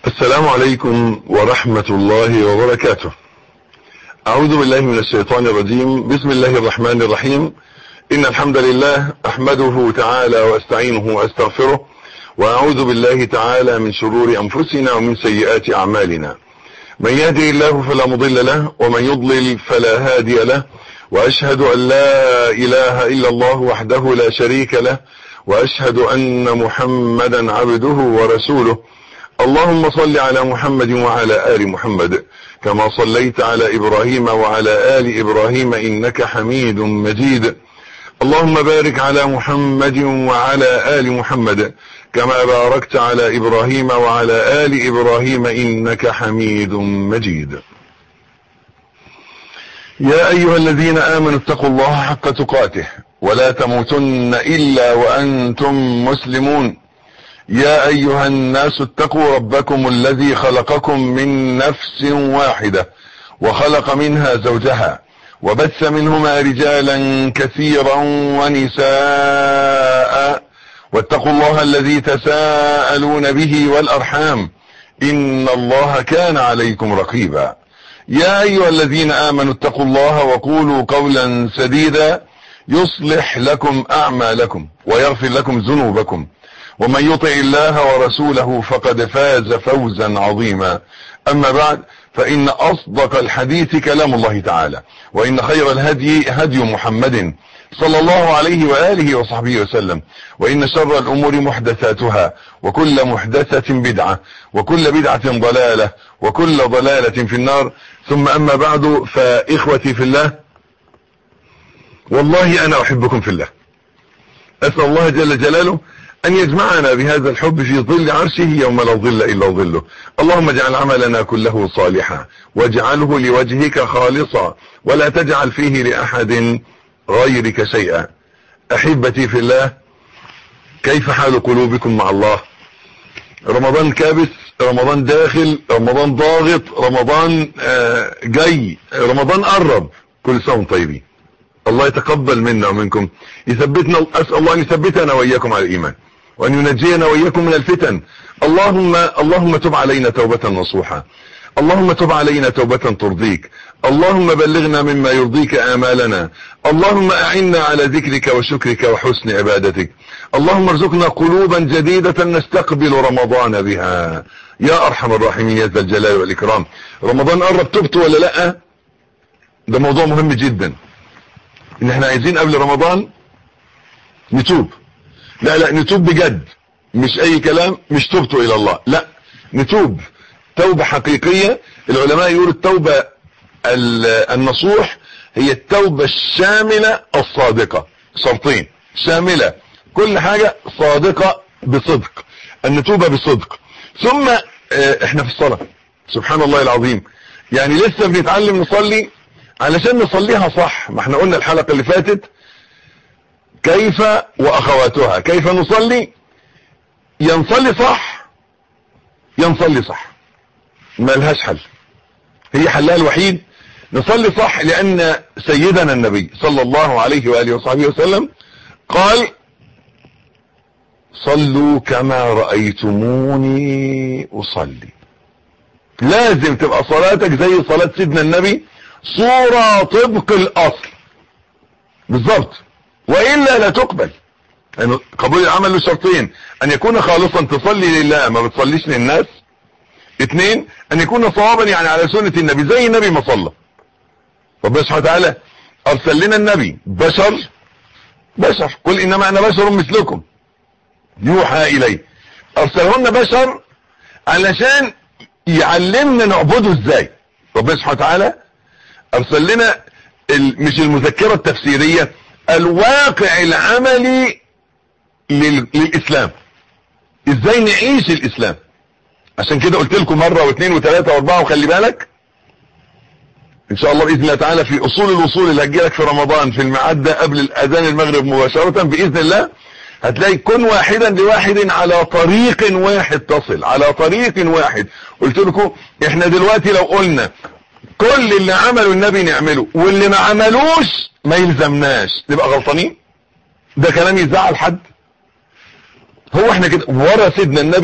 السلام عليكم ورحمة الله وبركاته أعوذ بالله من الشيطان الرجيم بسم الله الرحمن الرحيم إن الحمد لله أحمده تعالى وأستعينه وأستغفره وأعوذ بالله تعالى من شرور أنفسنا ومن سيئات أعمالنا من يهدي الله فلا مضل له ومن يضلل فلا هادي له وأشهد أن لا إله إلا الله وحده لا شريك له وأشهد أن محمدا عبده ورسوله اللهم صل على محمد وعلى آل محمد كما صليت على إبراهيم وعلى آل إبراهيم إنك حميد مجيد اللهم بارك على محمد وعلى آل محمد كما باركت على إبراهيم وعلى آل إبراهيم إنك حميد مجيد يا أيها الذين آمنوا اتقوا الله حق تقاته ولا تموتن إلا وأنتم مسلمون يا أيها الناس اتقوا ربكم الذي خلقكم من نفس واحدة وخلق منها زوجها وبث منهما رجالا كثيرا ونساء واتقوا الله الذي تساءلون به والأرحام إن الله كان عليكم رقيبا يا أيها الذين آمنوا اتقوا الله وقولوا قولا سديدا يصلح لكم أعمالكم ويغفر لكم ذنوبكم ومن يطع الله ورسوله فقد فاز فوزا عظيما أما بعد فإن أصدق الحديث كلام الله تعالى وإن خير الهدي هدي محمد صلى الله عليه وآله وصحبه وسلم وإن شر الأمور محدثاتها وكل محدثة بدعة وكل بدعة ضلالة وكل ضلالة في النار ثم أما بعد فإخوتي في الله والله أنا أحبكم في الله أسأل الله جل جلاله أن يجمعنا بهذا الحب في ظل عرشه يوم لا ظل إلا ظله اللهم اجعل عملنا كله صالحا واجعله لوجهك خالصا ولا تجعل فيه لأحد غيرك شيئا أحبتي في الله كيف حال قلوبكم مع الله رمضان كابس رمضان داخل رمضان ضاغط رمضان جاي رمضان قرب كل سنة طيبين الله يتقبل منا ومنكم يثبتنا أسأل الله أن يثبتنا وإياكم على الإيمان وأن ينجينا وإياكم من الفتن اللهم اللهم تب علينا توبة نصوحة اللهم تب علينا توبة ترضيك اللهم بلغنا مما يرضيك آمالنا اللهم أعنا على ذكرك وشكرك وحسن عبادتك اللهم ارزقنا قلوبا جديدة نستقبل رمضان بها يا أرحم الراحمين يا ذا الجلال والإكرام رمضان قرب تبت ولا لا ده موضوع مهم جدا ان احنا عايزين قبل رمضان نتوب لا لا نتوب بجد مش اي كلام مش توبته الى الله لا نتوب توبة حقيقية العلماء يقولوا التوبة النصوح هي التوبة الشاملة الصادقة شرطين شاملة كل حاجة صادقة بصدق النتوبة بصدق ثم احنا في الصلاة سبحان الله العظيم يعني لسه بنتعلم نصلي علشان نصليها صح ما احنا قلنا الحلقة اللي فاتت كيف واخواتها كيف نصلي ينصلي صح ينصلي صح ما لهاش حل هي حلها الوحيد نصلي صح لان سيدنا النبي صلى الله عليه وآله وصحبه وسلم قال صلوا كما رأيتموني أصلي لازم تبقى صلاتك زي صلاة سيدنا النبي صورة طبق الاصل بالظبط وإلا لا تقبل يعني قبول العمل له شرطين ان يكون خالصا تصلي لله ما بتصليش للناس اثنين ان يكون صوابا يعني على سنة النبي زي النبي ما صلى ربنا سبحانه وتعالى ارسل لنا النبي بشر بشر قل انما انا بشر مثلكم يوحى الي ارسلهن بشر علشان يعلمنا نعبده ازاي ربنا سبحانه وتعالى ارسل لنا مش المذكرة التفسيرية الواقع العملي للاسلام ازاي نعيش الاسلام عشان كده قلت لكم مرة واثنين وثلاثة واربعة وخلي بالك ان شاء الله باذن الله تعالى في اصول الوصول اللي هتجيلك في رمضان في الميعاد ده قبل الاذان المغرب مباشرة باذن الله هتلاقي كن واحدا لواحد على طريق واحد تصل على طريق واحد قلت لكم احنا دلوقتي لو قلنا كل اللي عمله النبي نعمله واللي ما عملوش ما يلزمناش نبقى غلطانين ده كلام يزعل حد هو احنا كده ورا سيدنا النبي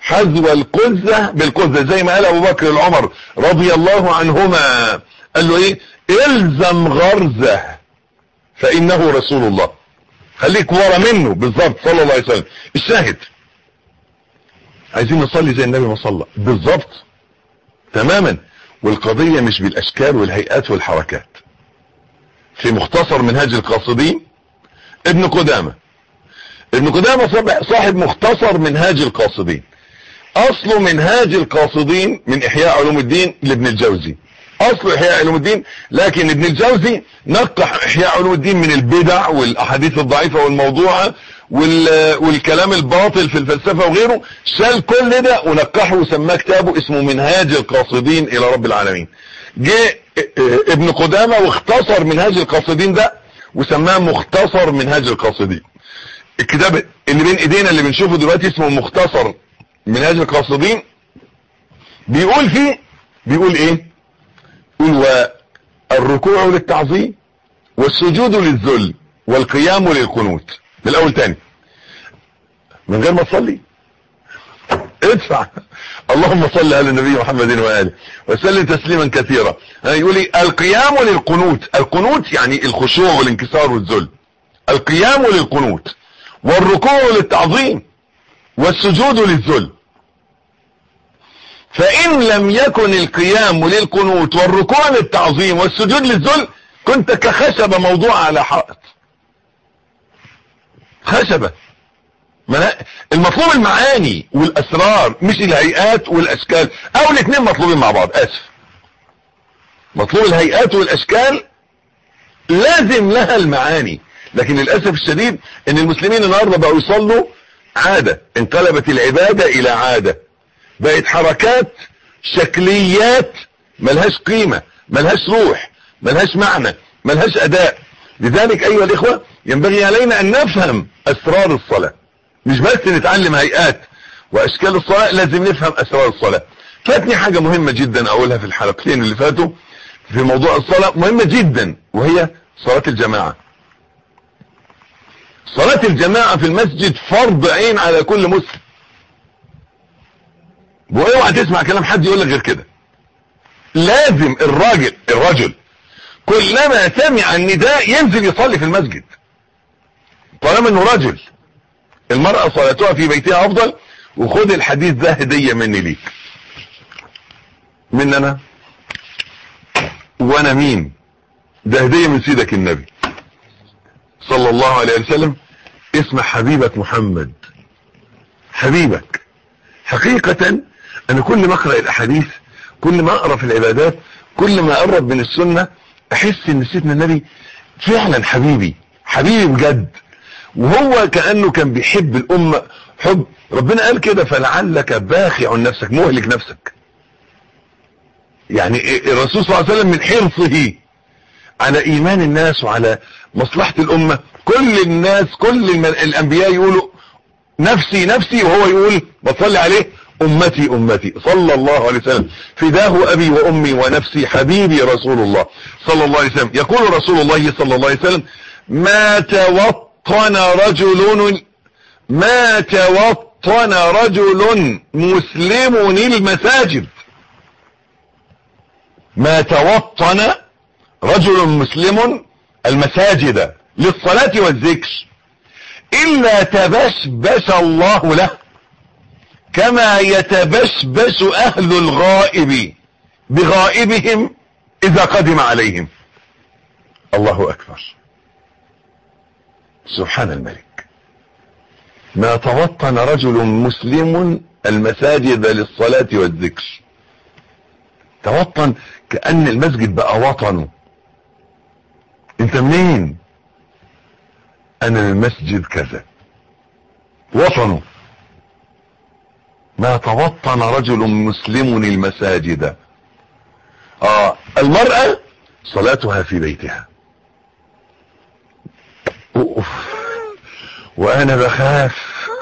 حذو القزة بالقزة زي ما قال ابو بكر العمر رضي الله عنهما قال له ايه الزم غرزه فانه رسول الله خليك ورا منه بالظبط صلى الله عليه وسلم الشاهد عايزين نصلي زي النبي ما صلى بالظبط تماما والقضية مش بالاشكال والهيئات والحركات في مختصر منهاج القاصدين ابن قدامة ابن قدامة صاحب مختصر منهاج القاصدين اصل منهاج القاصدين من احياء علوم الدين لابن الجوزي اصل احياء علوم الدين لكن ابن الجوزي نقح احياء علوم الدين من البدع والاحاديث الضعيفة والموضوعة والكلام الباطل في الفلسفة وغيره شال كل ده ونقحه وسماه كتابه اسمه منهاج القاصدين الى رب العالمين جه ابن قدامة واختصر منهاج القاصدين ده وسماه مختصر منهاج القاصدين الكتاب اللي بين ايدينا اللي بنشوفه دلوقتي اسمه مختصر منهاج القاصدين بيقول فيه بيقول ايه يقول والركوع للتعظيم والسجود للذل والقيام للقنوت من الاول تاني من غير ما تصلي ادفع اللهم صل على النبي محمد وآله وسلم تسليما كثيرا يقول لي القيام للقنوت القنوت يعني الخشوع والانكسار والذل القيام للقنوت والركوع للتعظيم والسجود للذل فإن لم يكن القيام للقنوت والركوع للتعظيم والسجود للذل كنت كخشبة موضوعة على حائط خشبة المطلوب المعاني والاسرار مش الهيئات والاشكال او الاثنين مطلوبين مع بعض اسف مطلوب الهيئات والاشكال لازم لها المعاني لكن للاسف الشديد ان المسلمين النهارده بقوا يصلوا عاده انقلبت العباده الى عاده بقت حركات شكليات ملهاش قيمه ملهاش روح ملهاش معنى ملهاش اداء لذلك ايها الاخوه ينبغي علينا ان نفهم اسرار الصلاه مش بس نتعلم هيئات واشكال الصلاة لازم نفهم اسرار الصلاة فاتني حاجة مهمة جدا اقولها في الحلقتين اللي فاتوا في موضوع الصلاة مهمة جدا وهي صلاة الجماعة صلاة الجماعة في المسجد فرض عين على كل مسلم واوعى تسمع كلام حد يقول لك غير كده لازم الراجل الرجل كلما سمع النداء ينزل يصلي في المسجد طالما انه رجل المرأة صلاتها في بيتها افضل وخد الحديث ده هدية مني ليك من انا وانا مين ده هدية من سيدك النبي صلى الله عليه وسلم اسم حبيبك محمد حبيبك حقيقة انا كل ما اقرأ الاحاديث كل ما اقرأ في العبادات كل ما اقرب من السنة احس ان سيدنا النبي فعلا حبيبي حبيبي بجد وهو كأنه كان بيحب الأمة حب ربنا قال كده فلعلك باخع نفسك مهلك نفسك يعني الرسول صلى الله عليه وسلم من حرصه على إيمان الناس وعلى مصلحة الأمة كل الناس كل الأنبياء يقولوا نفسي نفسي وهو يقول بصلي عليه أمتي أمتي صلى الله عليه وسلم فداه أبي وأمي ونفسي حبيبي رسول الله صلى الله عليه وسلم يقول رسول الله صلى الله عليه وسلم ما توطى توطن رجل ما توطن رجل مسلم المساجد ما توطن رجل مسلم المساجد للصلاة والذكر إلا تبشبش الله له كما يتبشبش أهل الغائب بغائبهم إذا قدم عليهم الله أكبر سبحان الملك ما توطن رجل مسلم المساجد للصلاة والذكر توطن كأن المسجد بقى وطنه انت منين انا المسجد كذا وطنه ما توطن رجل مسلم المساجد اه المرأة صلاتها في بيتها أوف. وانا بخاف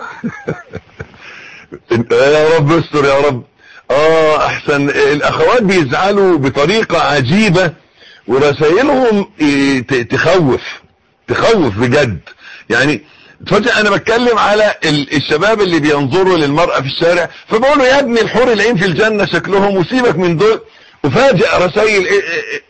يا رب استر يا رب اه احسن الاخوات بيزعلوا بطريقة عجيبة ورسائلهم تخوف تخوف بجد يعني فجأة انا بتكلم على الشباب اللي بينظروا للمرأة في الشارع فبقول له يا ابني الحور العين في الجنة شكلهم وسيبك من دول وفاجئ رسائل إيه إيه إيه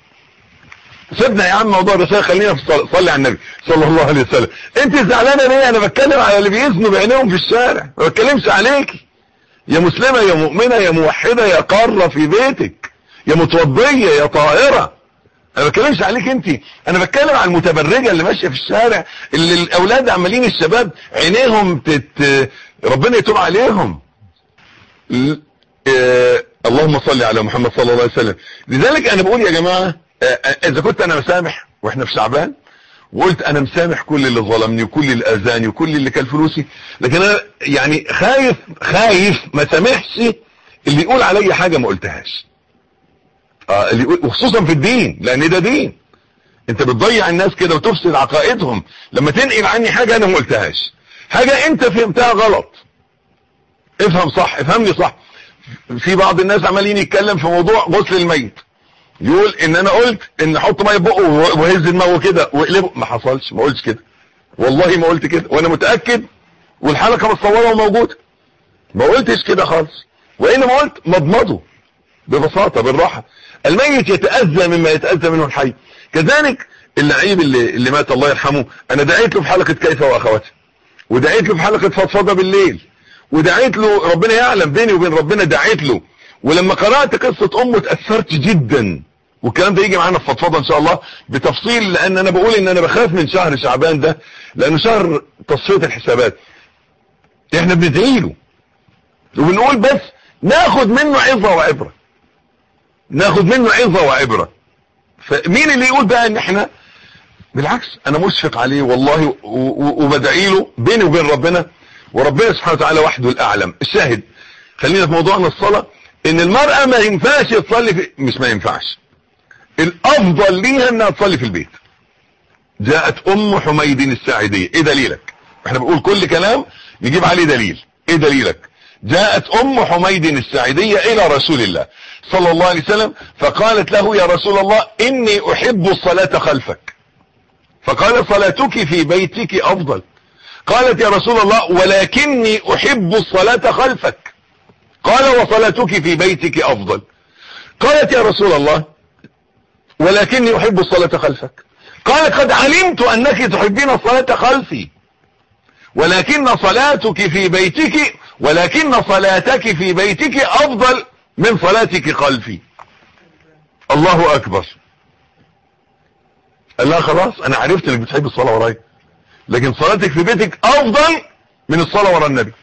سيبنا يا عم موضوع الرسائل خلينا في صلي على النبي صلى الله عليه وسلم انت زعلانه ليه انا بتكلم على اللي بيزنوا بعينيهم في الشارع ما بتكلمش عليكي يا مسلمة يا مؤمنة يا موحدة يا قارة في بيتك يا متوضية يا طائرة انا بتكلمش عليك انت انا بتكلم على المتبرجة اللي ماشية في الشارع اللي الاولاد عمالين الشباب عينيهم تت... ربنا يتوب عليهم ل... اه... اللهم صل على محمد صلى الله عليه وسلم لذلك انا بقول يا جماعة اه... اذا كنت انا مسامح واحنا في شعبان وقلت انا مسامح كل اللي ظلمني وكل اللي اذاني وكل اللي كان فلوسي لكن انا يعني خايف خايف ما سامحش اللي يقول عليا حاجة ما قلتهاش آه اللي يقول وخصوصا في الدين لان ده دين انت بتضيع الناس كده وتفسد عقائدهم لما تنقل عني حاجة انا ما قلتهاش حاجة انت فهمتها غلط افهم صح افهمني صح في بعض الناس عمالين يتكلم في موضوع غسل الميت يقول ان انا قلت ان احط ميه بقه وهز دماغه كده واقلبه ما حصلش ما قلتش كده والله ما قلت كده وانا متاكد والحلقه متصوره وموجوده ما قلتش كده خالص وانما قلت مضمضه ببساطه بالراحه الميت يتاذى مما يتاذى منه الحي كذلك اللعيب اللي اللي مات الله يرحمه انا دعيت له في حلقه كيف واخواتها ودعيت له في حلقه فضفضه بالليل ودعيت له ربنا يعلم بيني وبين ربنا دعيت له ولما قرأت قصة امه اتأثرت جدا والكلام ده يجي معانا في فضفضه ان شاء الله بتفصيل لان انا بقول ان انا بخاف من شهر شعبان ده لانه شهر تصفية الحسابات احنا بندعي له وبنقول بس ناخد منه عظة وعبرة ناخد منه عظة وعبرة فمين اللي يقول بقى ان احنا بالعكس انا مشفق عليه والله وبدعي له بيني وبين ربنا وربنا سبحانه وتعالى وحده الاعلم الشاهد خلينا في موضوعنا الصلاة ان المرأة ما ينفعش تصلي في مش ما ينفعش الافضل ليها انها تصلي في البيت جاءت ام حميد الساعدية ايه دليلك احنا بنقول كل كلام نجيب عليه دليل ايه دليلك جاءت ام حميد الساعدية الى رسول الله صلى الله عليه وسلم فقالت له يا رسول الله اني احب الصلاة خلفك فقال صلاتك في بيتك افضل قالت يا رسول الله ولكني احب الصلاة خلفك قال وصلاتك في بيتك افضل قالت يا رسول الله ولكني احب الصلاة خلفك قالت قد علمت انك تحبين الصلاة خلفي ولكن صلاتك في بيتك ولكن صلاتك في بيتك افضل من صلاتك خلفي الله اكبر قال لها خلاص انا عرفت انك بتحب الصلاة ورايا لكن صلاتك في بيتك افضل من الصلاة ورا النبي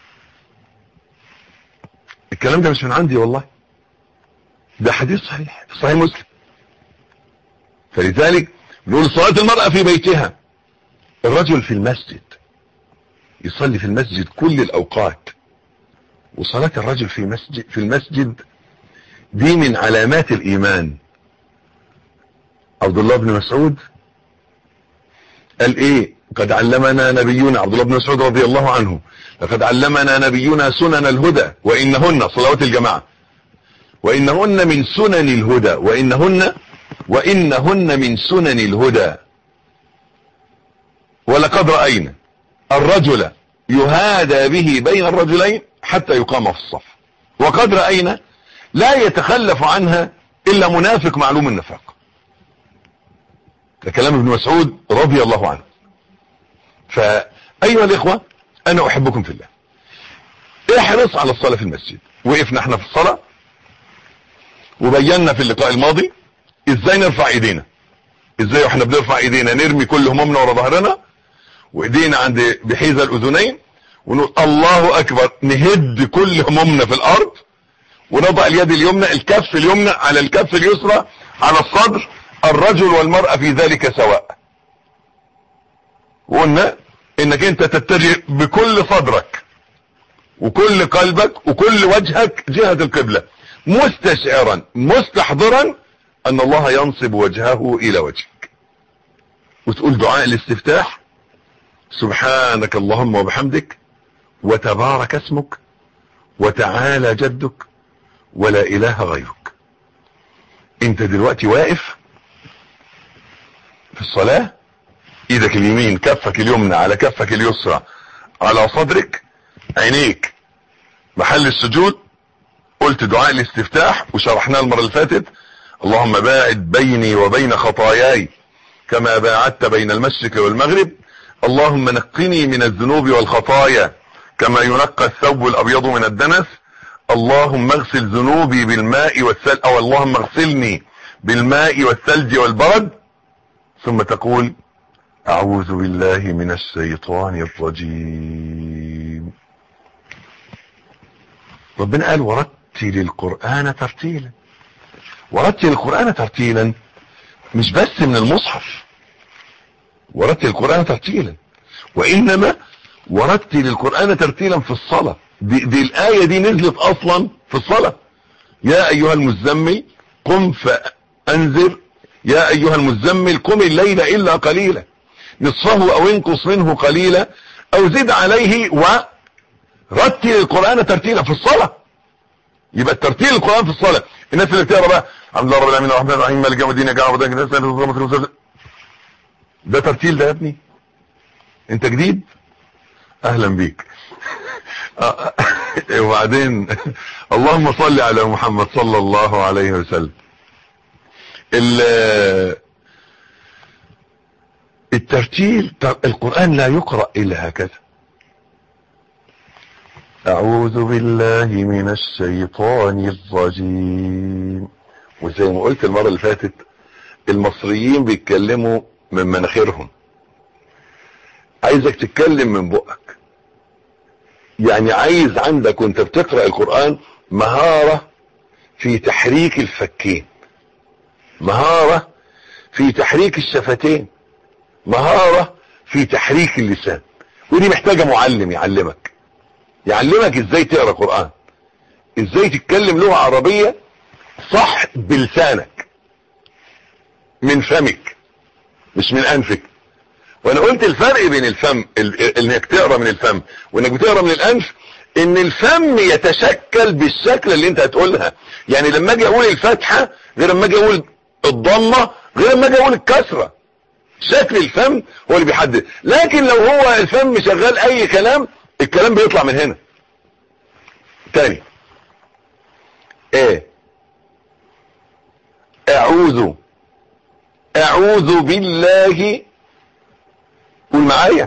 الكلام ده مش من عندي والله ده حديث صحيح صحيح مسلم فلذلك نقول صلاة المرأة في بيتها الرجل في المسجد يصلي في المسجد كل الأوقات وصلاة الرجل في مسجد في المسجد دي من علامات الإيمان عبد الله بن مسعود قال ايه قد علمنا نبينا عبد الله بن مسعود رضي الله عنه لقد علمنا نبينا سنن الهدى وإنهن صلوات الجماعة وإنهن من سنن الهدى وإنهن وإنهن من سنن الهدى ولقد رأينا الرجل يهادى به بين الرجلين حتى يقام في الصف وقد رأينا لا يتخلف عنها إلا منافق معلوم النفاق ده كلام ابن مسعود رضي الله عنه فأيها الإخوة أنا أحبكم في الله احرص على الصلاة في المسجد وقفنا احنا في الصلاة وبينا في اللقاء الماضي ازاي نرفع ايدينا ازاي واحنا بنرفع ايدينا نرمي كل همومنا ورا ظهرنا وايدينا عند بحيز الاذنين ونقول الله اكبر نهد كل همومنا في الارض ونضع اليد اليمنى الكف اليمنى على الكف اليسرى على الصدر الرجل والمرأة في ذلك سواء وقلنا انك انت تتجه بكل صدرك وكل قلبك وكل وجهك جهة القبلة مستشعرا مستحضرا ان الله ينصب وجهه الى وجهك وتقول دعاء الاستفتاح سبحانك اللهم وبحمدك وتبارك اسمك وتعالى جدك ولا اله غيرك انت دلوقتي واقف في الصلاة ايدك اليمين كفك اليمنى على كفك اليسرى على صدرك عينيك محل السجود قلت دعاء الاستفتاح وشرحناه المرة اللي فاتت اللهم باعد بيني وبين خطاياي كما باعدت بين المشرق والمغرب اللهم نقني من الذنوب والخطايا كما ينقى الثوب الابيض من الدنس اللهم اغسل ذنوبي بالماء والثلج او اللهم اغسلني بالماء والثلج والبرد ثم تقول اعوذ بالله من الشيطان الرجيم ربنا قال ورتل القرآن ترتيلا ورتل القرآن ترتيلا مش بس من المصحف ورتل القرآن ترتيلا وإنما ورتل القرآن ترتيلا في الصلاة دي, دي الآية دي نزلت أصلا في الصلاة يا أيها المزمل قم فأنذر يا أيها المزمل قم الليل إلا قليلا نصفه أو انقص منه قليلا أو زد عليه ورتل القرآن ترتيلا في الصلاة يبقى الترتيل القرآن في الصلاة الناس اللي بتقرا بقى الحمد لله رب العالمين الرحمن الرحيم مالك يوم الدين يا جماعه ده ترتيل ده يا ابني انت جديد اهلا بيك وبعدين اللهم صل على محمد صلى الله عليه وسلم الترتيل القرآن لا يقرأ إلا هكذا أعوذ بالله من الشيطان الرجيم وزي ما قلت المرة اللي فاتت المصريين بيتكلموا من مناخيرهم عايزك تتكلم من بقك يعني عايز عندك وانت بتقرأ القرآن مهارة في تحريك الفكين مهارة في تحريك الشفتين مهارة في تحريك اللسان ودي محتاجة معلم يعلمك يعلمك ازاي تقرأ قرآن ازاي تتكلم لغة عربية صح بلسانك من فمك مش من انفك وانا قلت الفرق بين الفم انك تقرا من الفم وانك بتقرا من الانف ان الفم يتشكل بالشكل اللي انت هتقولها يعني لما اجي اقول الفتحة غير لما اجي اقول الضمة غير لما اجي اقول الكسرة شكل الفم هو اللي بيحدد لكن لو هو الفم شغال اي كلام الكلام بيطلع من هنا تاني ايه اعوذ اعوذ بالله قول معايا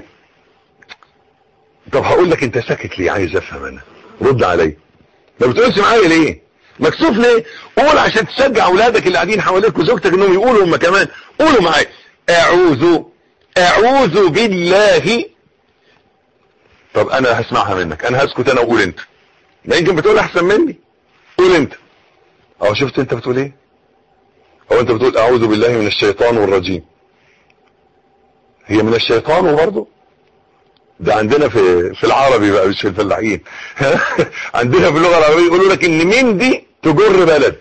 طب هقول لك انت ساكت ليه عايز افهم انا رد عليا ما بتقولش معايا ليه مكسوف ليه قول عشان تشجع اولادك اللي قاعدين حواليك وزوجتك انهم يقولوا هم كمان قولوا معايا اعوذ اعوذ بالله طب انا هسمعها منك انا هسكت انا واقول انت لا يمكن بتقول احسن مني قول انت اهو شفت انت بتقول ايه او انت بتقول اعوذ بالله من الشيطان الرجيم هي من الشيطان برضه ده عندنا في في العربي بقى مش في الفلاحين عندنا في اللغه العربيه يقولوا لك ان من دي تجر بلد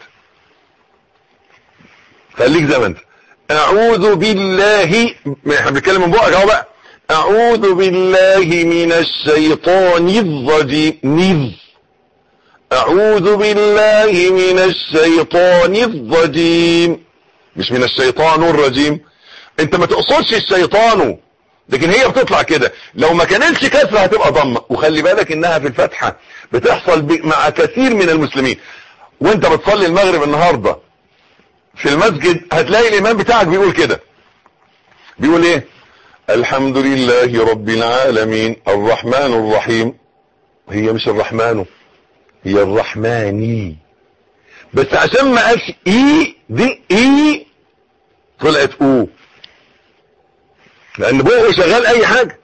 خليك زي ما انت اعوذ بالله احنا بنتكلم من بقك اهو بقى اعوذ بالله من الشيطان الرجيم نذ اعوذ بالله من الشيطان الرجيم مش من الشيطان الرجيم انت ما تقصدش الشيطان لكن هي بتطلع كده لو ما كانتش كسره هتبقى ضمه وخلي بالك انها في الفتحه بتحصل مع كثير من المسلمين وانت بتصلي المغرب النهارده في المسجد هتلاقي الامام بتاعك بيقول كده بيقول ايه الحمد لله رب العالمين الرحمن الرحيم هي مش الرحمن هي الرحماني بس عشان ما قالش اي دي اي طلعت او لان بقه شغال اي حاجة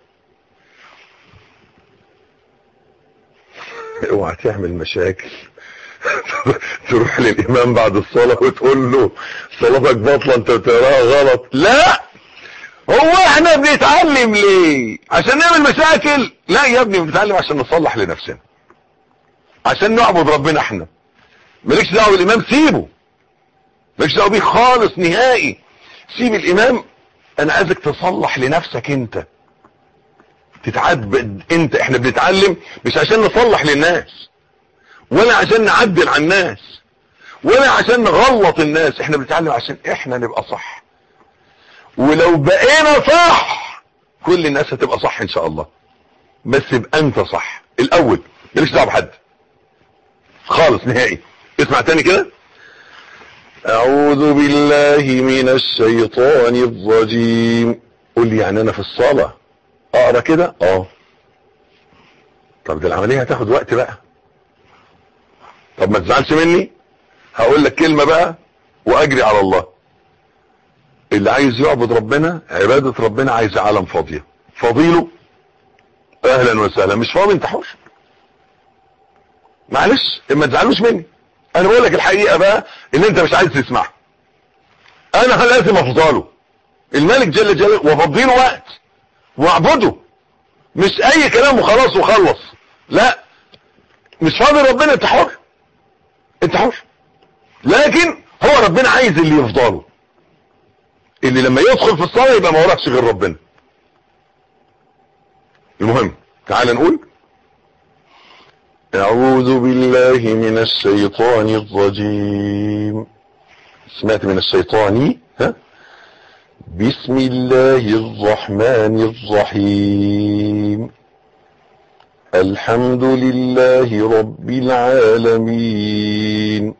اوعى تعمل مشاكل تروح للامام بعد الصلاة وتقول له صلاتك باطلة انت بتقراها غلط لا هو احنا بنتعلم ليه عشان نعمل مشاكل لا يا ابني بنتعلم عشان نصلح لنفسنا عشان نعبد ربنا احنا مالكش دعوه بالامام سيبه مالكش دعوه بيه خالص نهائي سيب الامام انا عايزك تصلح لنفسك انت تتعبد انت احنا بنتعلم مش عشان نصلح للناس ولا عشان نعدل على الناس ولا عشان نغلط الناس احنا بنتعلم عشان احنا نبقى صح ولو بقينا صح كل الناس هتبقى صح ان شاء الله بس يبقى انت صح الاول مالكش دعوه بحد خالص نهائي اسمع تاني كده اعوذ بالله من الشيطان الرجيم قول لي يعني انا في الصلاه اقرا كده اه طب دي العمليه هتاخد وقت بقى طب ما تزعلش مني هقول لك كلمه بقى واجري على الله اللي عايز يعبد ربنا عباده ربنا عايز عالم فاضيه فضيله اهلا وسهلا مش فاضي انت حر معلش ما تزعلوش مني انا بقول لك الحقيقه بقى اللي انت مش عايز تسمعها انا لازم افضله الملك جل جلاله وافضي له وقت واعبده مش اي كلام وخلاص وخلص لا مش فاضي ربنا انت حر انت حر لكن هو ربنا عايز اللي يفضله اللي لما يدخل في الصلاه يبقى ما وراكش غير ربنا المهم تعال نقول أعوذ بالله من الشيطان الرجيم سمعت من الشيطان ها بسم الله الرحمن الرحيم الحمد لله رب العالمين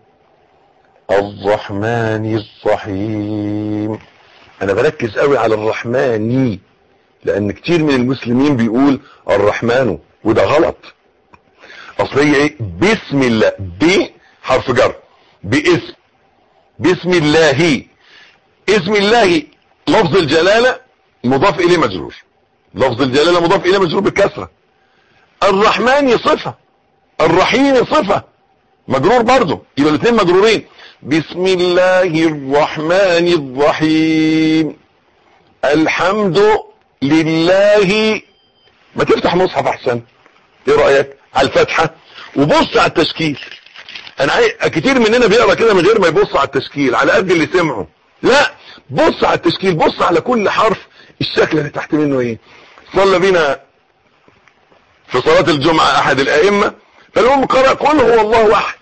الرحمن الرحيم انا بركز قوي على الرحمن لان كتير من المسلمين بيقول الرحمن وده غلط اصل هي ايه بسم الله ب حرف جر باسم بسم الله اسم الله لفظ الجلالة مضاف اليه مجرور لفظ الجلالة مضاف اليه مجرور بالكسرة الرحمن صفة الرحيم صفة مجرور برضه يبقى الاثنين مجرورين بسم الله الرحمن الرحيم الحمد لله ما تفتح مصحف احسن ايه رأيك على الفتحة وبص على التشكيل انا عايز كتير مننا بيقرا كده من غير ما يبص على التشكيل على قد اللي سمعه لا بص على التشكيل بص على كل حرف الشكل اللي تحت منه ايه صلى بينا في صلاة الجمعة احد الائمة فالهم قرأ قل هو الله احد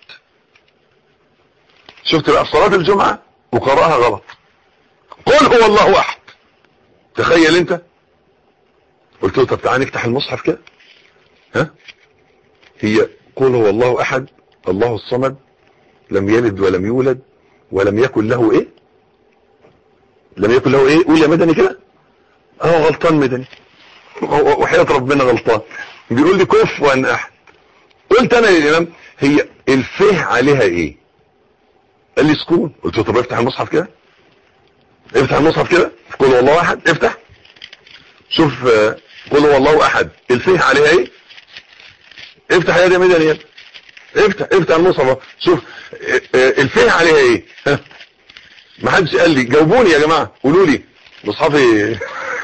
شفت بقى في صلاة الجمعة وقرأها غلط قل هو الله احد تخيل انت قلت له طب تعالى نفتح المصحف كده ها هي قل هو الله احد الله الصمد لم يلد ولم يولد ولم يكن له ايه لم يكن له ايه قول يا مدني كده اه غلطان مدني وحياة ربنا غلطان بيقول لي كفوا احد قلت انا للامام هي الفه عليها ايه قال لي سكون قلت له طب افتح المصحف كده افتح المصحف كده قل هو الله احد افتح شوف قل هو الله احد الفه عليها ايه افتح يا مدني يا افتح افتح المصحف شوف الفه عليها ايه ما حدش قال لي جاوبوني يا جماعه قولوا لي مصحفي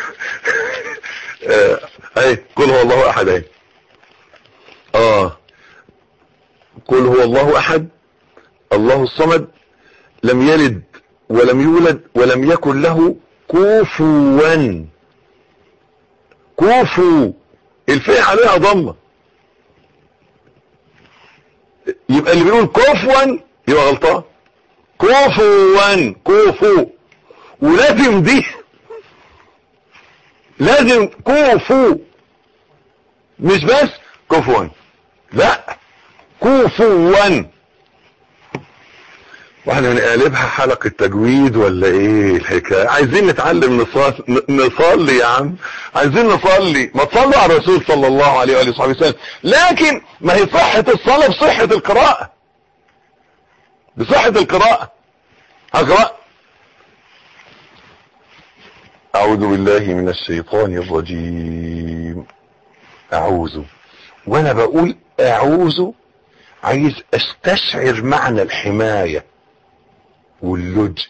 اهي قل هو الله احد اهي اه قل هو الله احد الله الصمد لم يلد ولم يولد ولم يكن له كفوا كفوا الفاء عليها ضمه يبقى اللي بيقول كفوا يبقى غلطان كفوا كفوا ولازم دي لازم كفوا مش بس كفوا لا كفوا واحنا هنقلبها حلقة تجويد ولا ايه الحكاية عايزين نتعلم نصلي, نصلي يا عم عايزين نصلي ما تصلوا على الرسول صلى الله عليه وآله وصحبه وسلم لكن ما هي صحة الصلاة بصحة القراءة بصحة القراءة هقرأ أعوذ بالله من الشيطان الرجيم أعوذ وأنا بقول أعوذ عايز استشعر معنى الحماية واللجء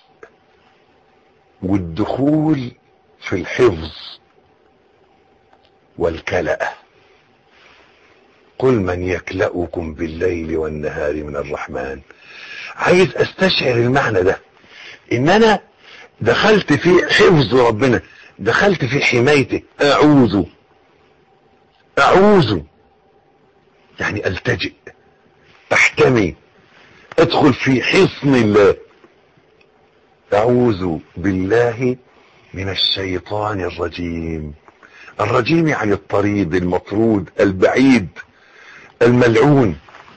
والدخول في الحفظ والكلأة قل من يكلأكم بالليل والنهار من الرحمن عايز استشعر المعنى ده ان انا دخلت في حفظ ربنا دخلت في حمايته اعوذ اعوذ يعني التجئ احتمي ادخل في حصن الله اعوذ بالله من الشيطان الرجيم الرجيم يعني الطريد المطرود البعيد الملعون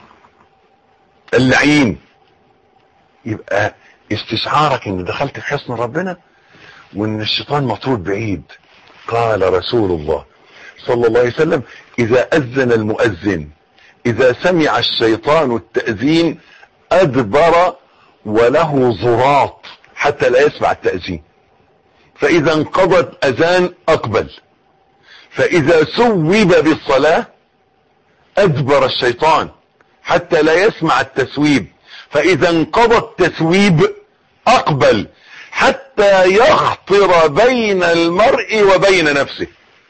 اللعين يبقى استشعارك ان دخلت في حصن ربنا وان الشيطان مطرود بعيد قال رسول الله صلى الله عليه وسلم اذا اذن المؤذن اذا سمع الشيطان التأذين ادبر وله زراط حتى لا يسمع التأذين فاذا انقضت اذان اقبل فاذا سوب بالصلاة ادبر الشيطان حتى لا يسمع التسويب فاذا انقضى التسويب اقبل حتى يخطر بين المرء وبين نفسه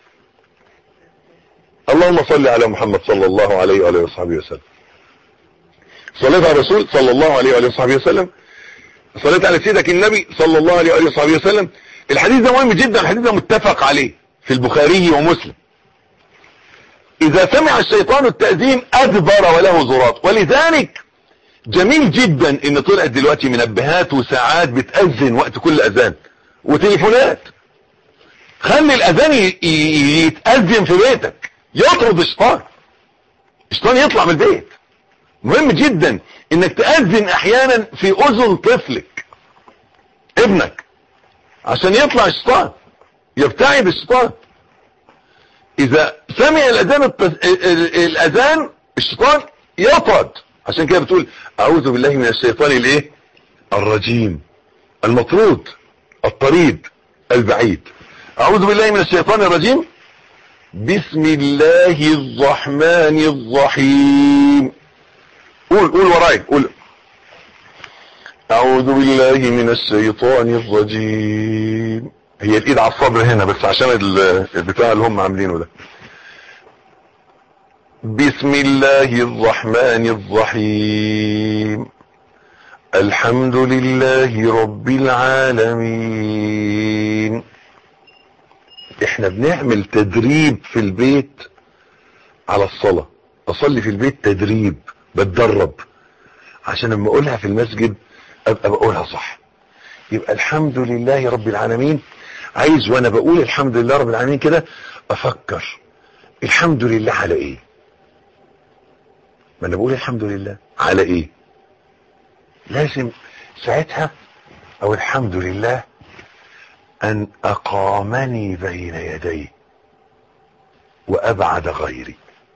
اللهم صل على محمد صلى الله عليه وآله وصحبه وسلم صليت على الرسول صلى الله عليه وآله وصحبه وسلم صليت على سيدك النبي صلى الله عليه وآله وصحبه وسلم الحديث ده مهم جدا الحديث ده متفق عليه في البخاري ومسلم اذا سمع الشيطان التأذين ادبر وله زراط ولذلك جميل جدا ان طلعت دلوقتي منبهات وساعات بتأذن وقت كل اذان وتليفونات خلي الاذان يتأذن في بيتك يطرد الشيطان الشيطان يطلع من البيت مهم جدا انك تأذن احيانا في اذن طفلك ابنك عشان يطلع الشيطان يبتعد الشيطان اذا سمع الاذان التس... الاذان الشيطان يطرد عشان كده بتقول اعوذ بالله من الشيطان الايه الرجيم المطرود الطريد البعيد اعوذ بالله من الشيطان الرجيم بسم الله الرحمن الرحيم قول قول وراي قول اعوذ بالله من الشيطان الرجيم هي الايد على الصبر هنا بس عشان البتاع اللي هم عاملينه ده بسم الله الرحمن الرحيم الحمد لله رب العالمين احنا بنعمل تدريب في البيت على الصلاة اصلي في البيت تدريب بتدرب عشان لما اقولها في المسجد ابقى بقولها صح يبقى الحمد لله رب العالمين عايز وانا بقول الحمد لله رب العالمين كده افكر الحمد لله على ايه ما انا بقول الحمد لله على ايه لازم ساعتها او الحمد لله ان اقامني بين يديه وابعد غيري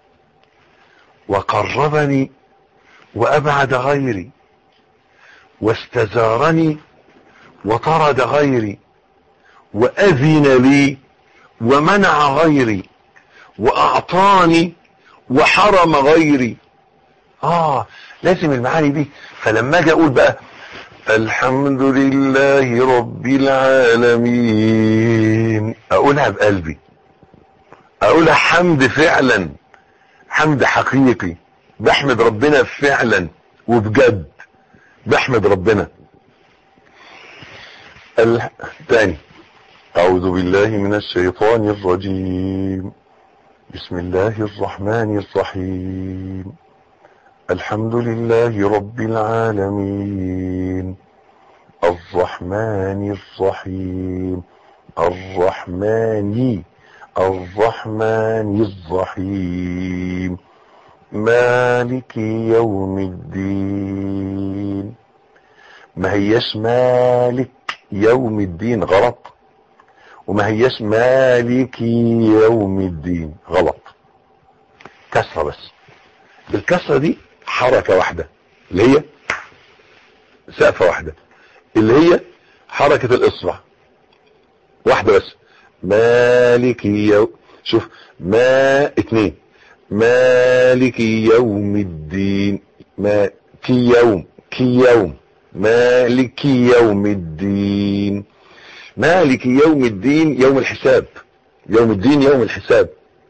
وقربني وابعد غيري واستزارني وطرد غيري واذن لي ومنع غيري واعطاني وحرم غيري اه لازم المعاني دي فلما اجي اقول بقى الحمد لله رب العالمين اقولها بقلبي اقولها حمد فعلا حمد حقيقي بحمد ربنا فعلا وبجد بحمد ربنا الثاني اعوذ بالله من الشيطان الرجيم بسم الله الرحمن الرحيم الحمد لله رب العالمين الرحمن الرحيم الرحمن الرحمن الرحيم مالك يوم الدين ما هيش مالك يوم الدين غلط وما هيش مالك يوم الدين غلط كسرة بس الكسرة دي حركة واحدة اللي هي سقفة واحدة اللي هي حركة الاصبع واحدة بس مالك يوم شوف ما اتنين مالك يوم الدين ما كي يوم كي يوم مالك يوم الدين مالك يوم الدين يوم الحساب يوم الدين يوم الحساب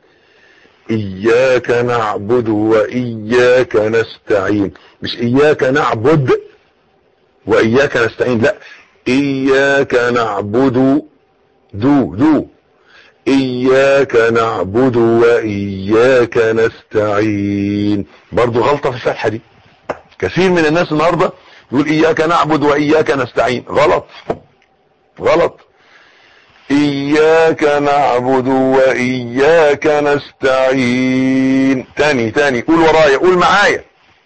إياك نعبد وإياك نستعين مش إياك نعبد وإياك نستعين لا إياك نعبد دو دو إياك نعبد وإياك نستعين برضو غلطة في الفتحة دي كثير من الناس النهاردة يقول إياك نعبد وإياك نستعين غلط غلط إياك نعبد وإياك نستعين تاني تاني قول ورايا قول معايا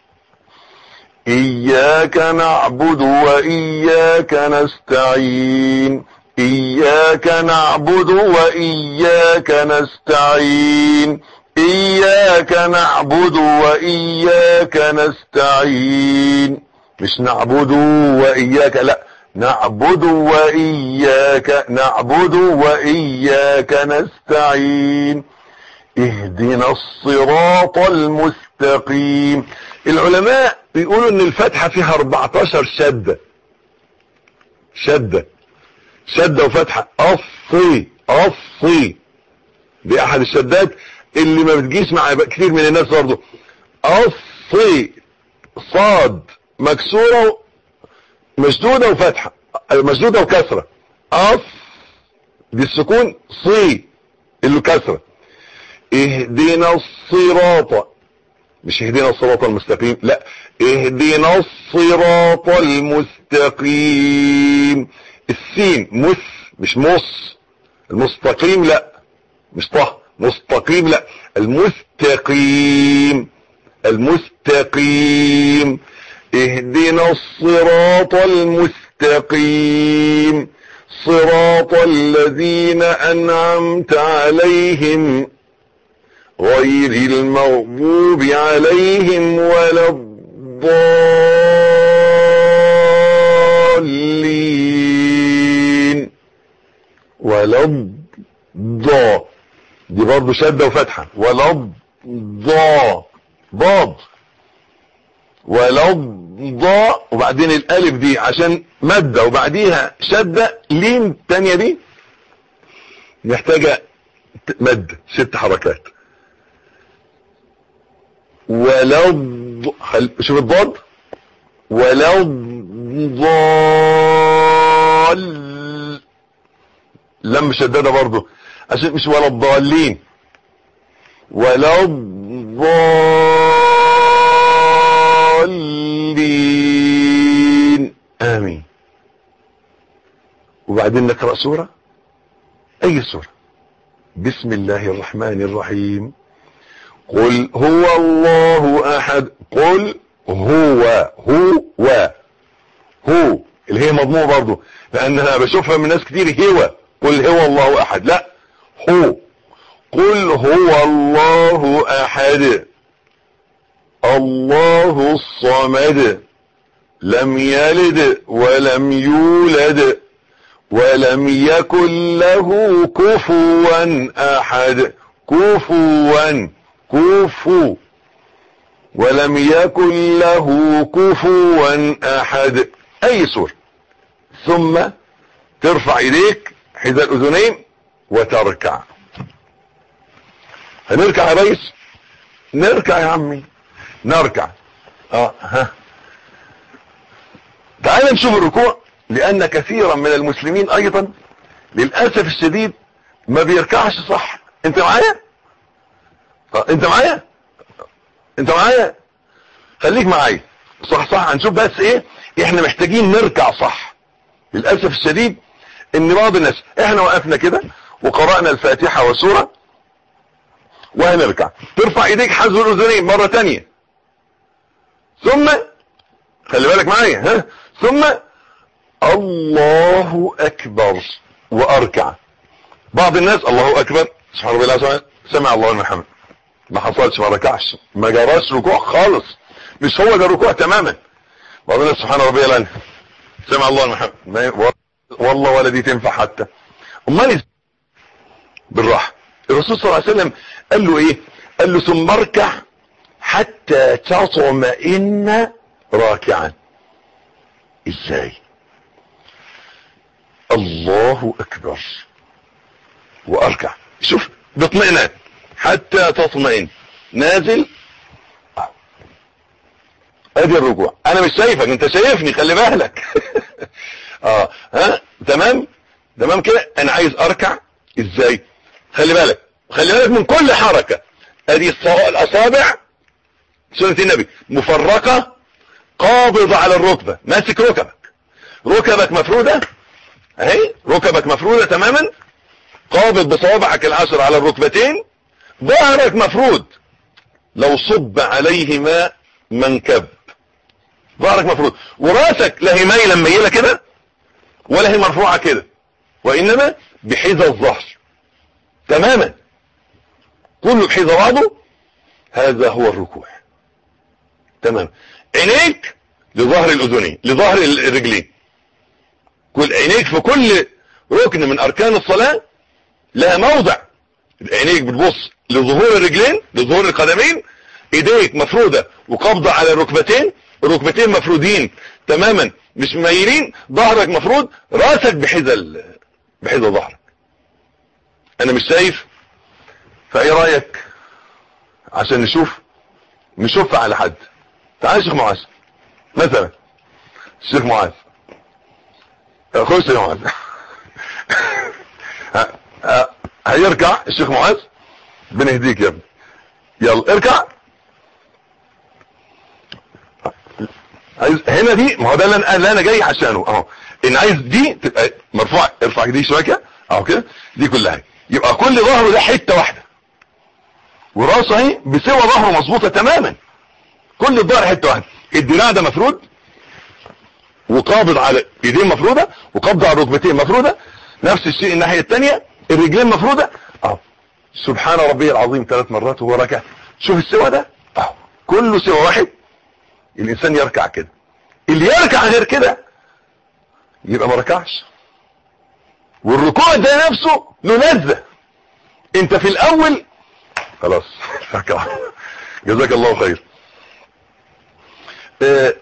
إياك نعبد وإياك نستعين إياك نعبد وإياك نستعين إياك نعبد وإياك نستعين مش نعبد وإياك لا نعبد وإياك نعبد وإياك نستعين اهدنا الصراط المستقيم العلماء بيقولوا ان الفتحة فيها 14 شدة شدة شدة وفتحة أصي أصي دي أحد الشدات اللي ما بتجيش مع كتير من الناس برضه أصي صاد مكسورة مشدودة وفتحة مشدودة وكسرة أص دي السكون صي اللي كسرة اهدنا الصراط مش اهدنا الصراط المستقيم لا اهدنا الصراط المستقيم السين مس مش مص المستقيم لا مش طه مستقيم لا المستقيم المستقيم اهدنا الصراط المستقيم صراط الذين أنعمت عليهم غير المغضوب عليهم ولا الضالين ولا الضا دي برضه شدة وفتحة ولا الضا ضاد ولا الضا وبعدين الالف دي عشان مادة وبعديها شدة لين الثانيه دي محتاجة مد ست حركات ولا الض... خل... شوف الضاد ولا الضال لم شددها برضو عشان مش ولا الضالين ولا الضالين امين وبعدين نقرأ سورة اي سورة بسم الله الرحمن الرحيم قل هو الله احد قل هو هو هو اللي هي مضمومه برضه لان انا بشوفها من ناس كتير هو قل هو الله احد لا هو قل هو الله احد الله الصمد لم يلد ولم يولد ولم يكن له كفوا احد كفوا كفو ولم يكن له كفوا احد اي سورة ثم ترفع ايديك حذاء الاذنين وتركع هنركع يا ريس نركع يا عمي نركع اه ها تعال نشوف الركوع لان كثيرا من المسلمين ايضا للاسف الشديد ما بيركعش صح انت معايا اه انت معايا انت معايا خليك معايا صح صح هنشوف بس ايه احنا محتاجين نركع صح للاسف الشديد ان بعض الناس احنا وقفنا كده وقرأنا الفاتحة وسورة وهنركع ترفع ايديك حذو الاذنين مرة تانية ثم خلي بالك معايا ها ثم الله اكبر واركع بعض الناس الله اكبر سبحان ربي الله سمع الله لمن حمد ما حصلش ما ركعش ما جراش ركوع خالص مش هو ده الركوع تماما بعض الناس سبحان ربي الله سمع الله لمن حمد والله ولا دي تنفع حتى امال بالراحه الرسول صلى الله عليه وسلم قال له ايه قال له ثم اركع حتى تطمئن راكعا ازاي الله اكبر واركع شوف باطمئنان حتى تطمئن نازل ادي الركوع انا مش شايفك انت شايفني خلي بالك اه ها تمام تمام كده انا عايز اركع ازاي خلي بالك خلي بالك من كل حركة ادي الاصابع سنة النبي مفرقة قابضة على الركبة ماسك ركبك ركبك مفرودة اهي ركبك مفرودة تماما قابض بصوابعك العشر على الركبتين ظهرك مفرود لو صب عليه ماء منكب ظهرك مفروض وراسك لا هي مايله ميله كده ولا هي مرفوعه كده وانما بحذا الظهر تماما كله بحذا بعضه هذا هو الركوع تمام عينيك لظهر الاذنين لظهر الرجلين كل عينيك في كل ركن من اركان الصلاه لها موضع عينيك بتبص لظهور الرجلين لظهور القدمين ايديك مفروده وقبضه على الركبتين الركبتين مفرودين تماما مش مايلين ظهرك مفرود راسك بحذا بحذا ظهرك انا مش شايف فايه رايك عشان نشوف نشوف على حد تعال يا شيخ معاذ مثلا الشيخ معاذ خش يا معاذ هيركع الشيخ معاذ بنهديك يا ابني يلا اركع عايز هنا دي ما هو ده اللي انا, اللي أنا جاي عشانه اهو ان عايز دي تبقى مرفوع ارفع دي شويه كده اهو كده دي كلها يبقى كل ظهره ده حته واحده وراسه اهي بسوى ظهره مظبوطه تماما كل الظهر حته واحده الدراع ده مفرود وقابض على ايدين مفروده وقبض على الركبتين مفروده نفس الشيء الناحيه الثانيه الرجلين مفروده اهو سبحان ربي العظيم ثلاث مرات وهو راكع شوف السوى ده اهو كله سوى واحد الانسان يركع كده اللي يركع غير كده يبقى ما ركعش والركوع ده نفسه له لذة انت في الاول خلاص ركع جزاك الله خير آه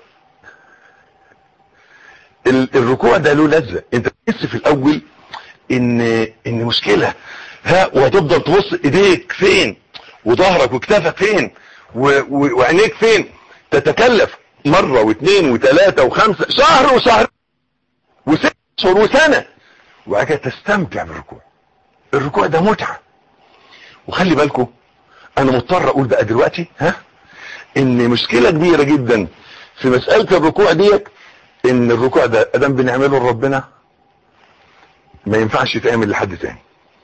الركوع ده له لذة انت تحس في الاول ان ان مشكلة ها وهتفضل تبص ايديك فين وظهرك وكتافك فين وعينيك فين تتكلف مرة واثنين وثلاثة وخمسة شهر وشهر وست شهور وسنة وبعد كده تستمتع بالركوع الركوع ده متعة وخلي بالكم انا مضطر اقول بقى دلوقتي ها ان مشكلة كبيرة جدا في مسألة الركوع ديت ان الركوع ده ادام بنعمله لربنا ما ينفعش يتعمل لحد تاني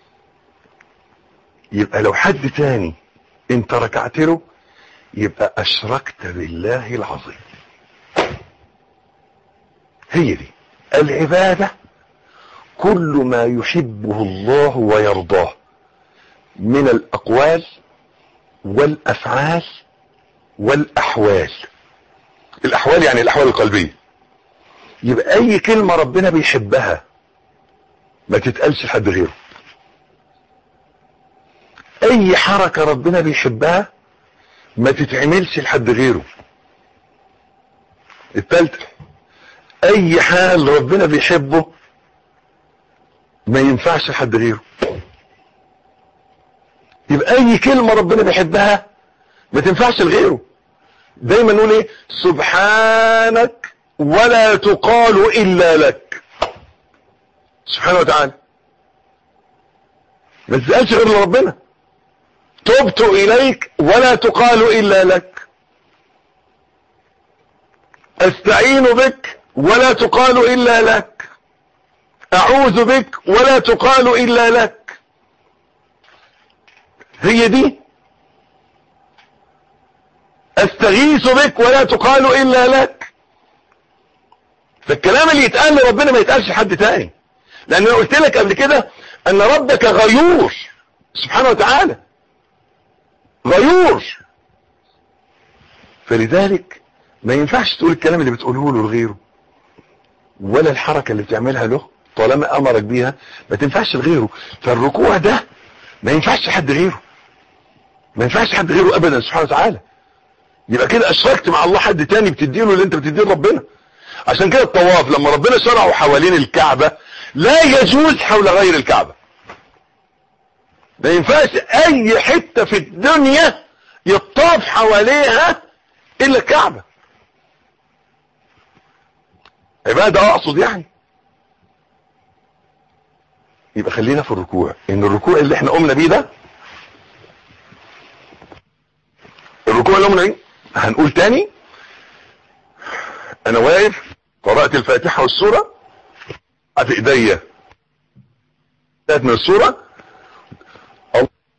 يبقى لو حد تاني انت ركعت له يبقى اشركت بالله العظيم هي دي العبادة كل ما يحبه الله ويرضاه من الاقوال والافعال والاحوال الاحوال يعني الاحوال القلبية يبقى اي كلمة ربنا بيحبها ما تتقالش لحد غيره اي حركة ربنا بيحبها ما تتعملش لحد غيره التالتة اي حال ربنا بيحبه ما ينفعش لحد غيره يبقى اي كلمة ربنا بيحبها ما تنفعش لغيره دايما نقول ايه سبحانك ولا تقال الا لك سبحانه وتعالى ما تسألش غير لربنا تبت اليك ولا تقال الا لك استعين بك ولا تقال الا لك اعوذ بك ولا تقال الا لك هي دي استغيث بك ولا تقال الا لك فالكلام اللي يتقال لربنا ما يتقالش لحد تاني لان انا قلت لك قبل كده ان ربك غيور سبحانه وتعالى غيور فلذلك ما ينفعش تقول الكلام اللي بتقوله له لغيره ولا الحركة اللي بتعملها له طالما امرك بيها ما تنفعش لغيره فالركوع ده ما ينفعش حد غيره ما ينفعش حد غيره ابدا سبحانه وتعالى يبقى كده اشركت مع الله حد تاني بتديله اللي انت بتديه لربنا عشان كده الطواف لما ربنا شرعه حوالين الكعبة لا يجوز حول غير الكعبة ما ينفعش اي حتة في الدنيا يطاف حواليها الا الكعبة عبادة اقصد يعني يبقى خلينا في الركوع ان الركوع اللي احنا قمنا بيه ده الركوع اللي قمنا بيه هنقول تاني انا واقف قرأت الفاتحة والسورة في ايديا من السورة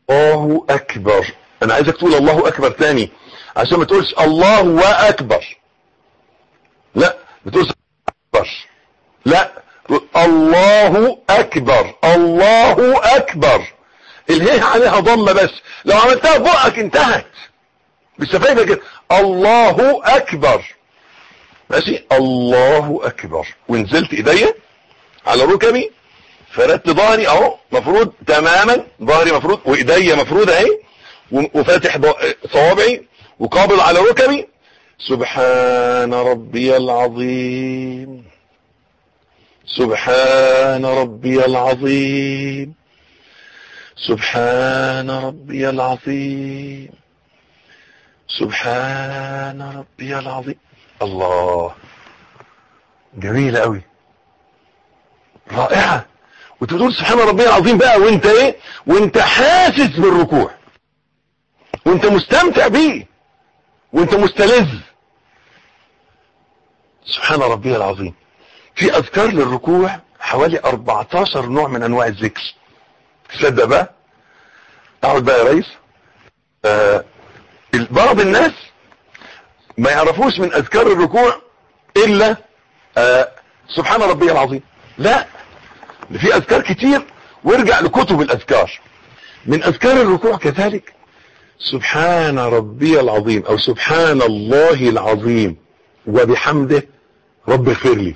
الله اكبر انا عايزك تقول الله اكبر تاني عشان ما تقولش الله واكبر لا ما تقولش اكبر لا الله اكبر الله اكبر الهيه عليها ضمه بس لو عملتها بقك انتهت بالشفايف كده الله اكبر ماشي الله اكبر ونزلت ايديا على ركبي فردت ظهري اهو مفروض تماما ظهري مفروض وايديا مفروضه اهي وفاتح صوابعي وقابض على ركبي سبحان ربي العظيم سبحان ربي العظيم سبحان ربي العظيم سبحان ربي العظيم الله جميلة قوي رائعة وتقول سبحان ربي العظيم بقى وانت ايه وانت حاسس بالركوع وانت مستمتع بيه وانت مستلذ سبحان ربي العظيم في اذكار للركوع حوالي 14 نوع من انواع الذكر تصدق بقى اقعد بقى يا ريس آه بعض الناس ما يعرفوش من اذكار الركوع الا آه سبحان ربي العظيم لا في اذكار كتير وارجع لكتب الاذكار من اذكار الركوع كذلك سبحان ربي العظيم او سبحان الله العظيم وبحمده رب اغفر لي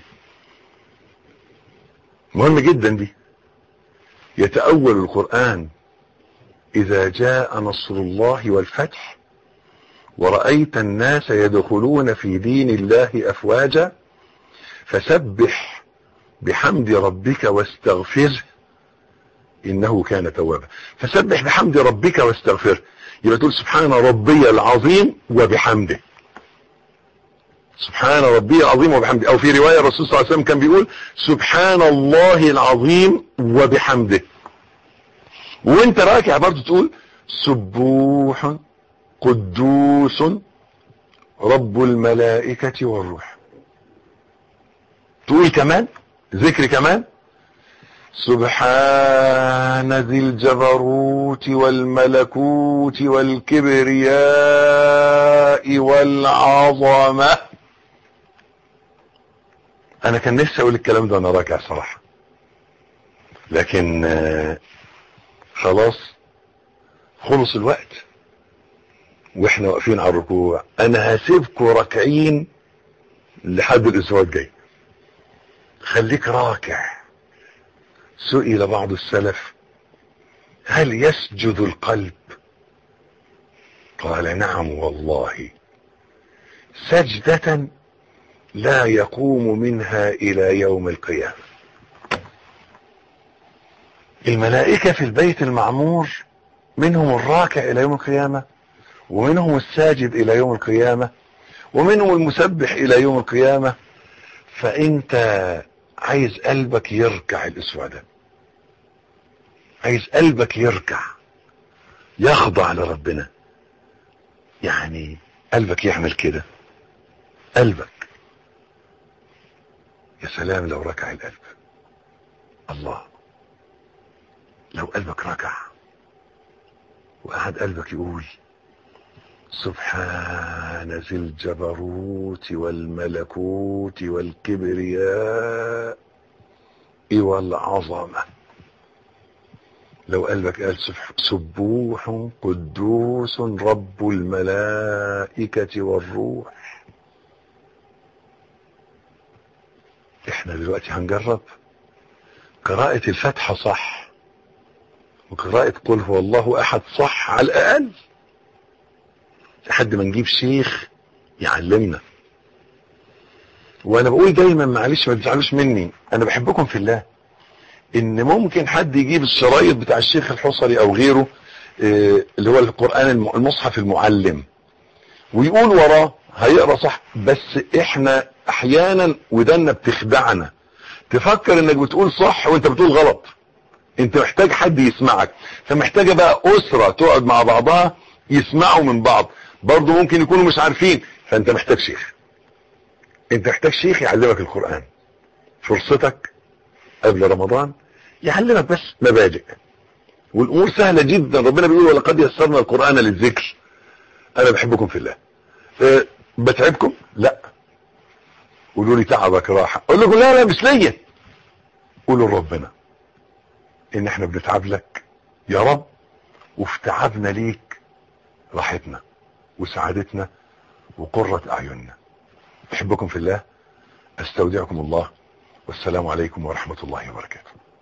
مهم جدا دي يتأول القرآن إذا جاء نصر الله والفتح ورأيت الناس يدخلون في دين الله أفواجا فسبح بحمد ربك واستغفره إنه كان توابا فسبح بحمد ربك واستغفره يبقى تقول سبحان ربي العظيم وبحمده سبحان ربي العظيم وبحمده او في رواية الرسول صلى الله عليه وسلم كان بيقول سبحان الله العظيم وبحمده وانت راكع برضه تقول سبوح قدوس رب الملائكة والروح تقول كمان ذكر كمان سبحان ذي الجبروت والملكوت والكبرياء والعظمة انا كان نفسي اقول الكلام ده وانا راكع صراحة لكن خلاص خلص الوقت واحنا واقفين على الركوع انا هسيبكم راكعين لحد الاسبوع الجاي خليك راكع سئل بعض السلف هل يسجد القلب قال نعم والله سجدة لا يقوم منها الى يوم القيامة الملائكة في البيت المعمور منهم الراكع الى يوم القيامة ومنهم الساجد الى يوم القيامة ومنهم المسبح الى يوم القيامة فانت عايز قلبك يركع الاسبوع ده عايز قلبك يركع يخضع لربنا يعني قلبك يعمل كده قلبك يا سلام لو ركع القلب الله لو قلبك ركع وقعد قلبك يقول سبحان ذي الجبروت والملكوت والكبرياء والعظمة لو قلبك قال سبوح قدوس رب الملائكة والروح احنا دلوقتي هنجرب قراءة الفاتحة صح وقراءة قل هو الله احد صح على الاقل لحد ما نجيب شيخ يعلمنا وانا بقول دايما معلش ما تزعلوش مني انا بحبكم في الله ان ممكن حد يجيب الشرايط بتاع الشيخ الحصري او غيره اللي هو القرآن المصحف المعلم ويقول وراه هيقرا صح بس احنا احيانا ودنا بتخدعنا تفكر انك بتقول صح وانت بتقول غلط انت محتاج حد يسمعك فمحتاجة بقى اسرة تقعد مع بعضها يسمعوا من بعض برضه ممكن يكونوا مش عارفين فانت محتاج شيخ انت محتاج شيخ يعلمك القرآن فرصتك قبل رمضان يعلمك بس مبادئ والامور سهلة جدا ربنا بيقول ولقد يسرنا القرآن للذكر انا بحبكم في الله أه بتعبكم لا قولوا لي تعبك راحة اقول لكم لا لا مش ليا قولوا لربنا ان احنا بنتعب لك يا رب وفي تعبنا ليك راحتنا وسعادتنا وقرة اعيننا بحبكم في الله استودعكم الله والسلام عليكم ورحمة الله وبركاته